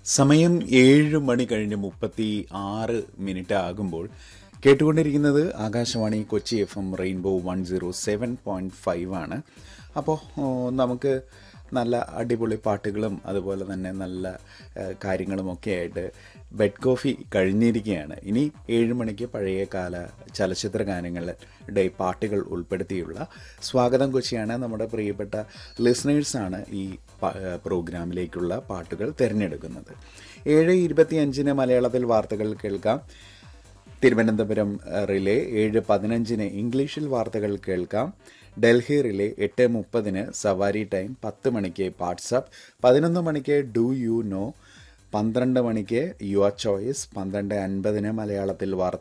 സമയം ഏഴ് മണി കഴിഞ്ഞ് മുപ്പത്തി ആറ് മിനിറ്റ് ആകുമ്പോൾ കേട്ടുകൊണ്ടിരിക്കുന്നത് Akashvani Kochi F M rainbow one zero seven point five ആണ് അപ്പോൾ നമുക്ക് നല്ല അടിപൊളി പാട്ടുകളും അതുപോലെ തന്നെ നല്ല ഏഹ്, കാര്യങ്ങളുമൊക്കെ ആയിട്ട് ബെഡ് കോഫി കഴിഞ്ഞിരിക്കുകയാണ് ഇനി ഏഴ് മണിക്ക് പഴയ കാല ചലച്ചിത്ര ഗാനങ്ങളുടെ പാട്ടുകൾ ഉൾപ്പെടുത്തിയുള്ള സ്വാഗതം കൊച്ചിയാണ് നമ്മുടെ പ്രിയപ്പെട്ട ലിസണേഴ്സാണ് ഈ പ- ഏഹ്, പ്രോഗ്രാമിലേക്കുള്ള പാട്ടുകൾ തിരഞ്ഞെടുക്കുന്നത് ഏഴ് ഇരുപത്തി അഞ്ചിന് മലയാളത്തിൽ വാർത്തകൾ കേൾക്കാം തിരുവനന്തപുരം ഏഹ്, റിലേ ഏഴ് പതിനഞ്ചിന് ഇംഗ്ലീഷിൽ വാർത്തകൾ കേൾക്കാം ഡൽഹി റിലേ എട്ട് മുപ്പതിന് സവാരി ടൈം പത്ത് മണിക്ക് വാട്സപ്പ് പതിനൊന്ന് മണിക്ക് ഡു യു നോ പന്ത്രണ്ട് മണിക്ക് യുവർ ചോയ്സ് പന്ത്രണ്ട് അൻപതിന് മലയാളത്തിൽ വാർത്ത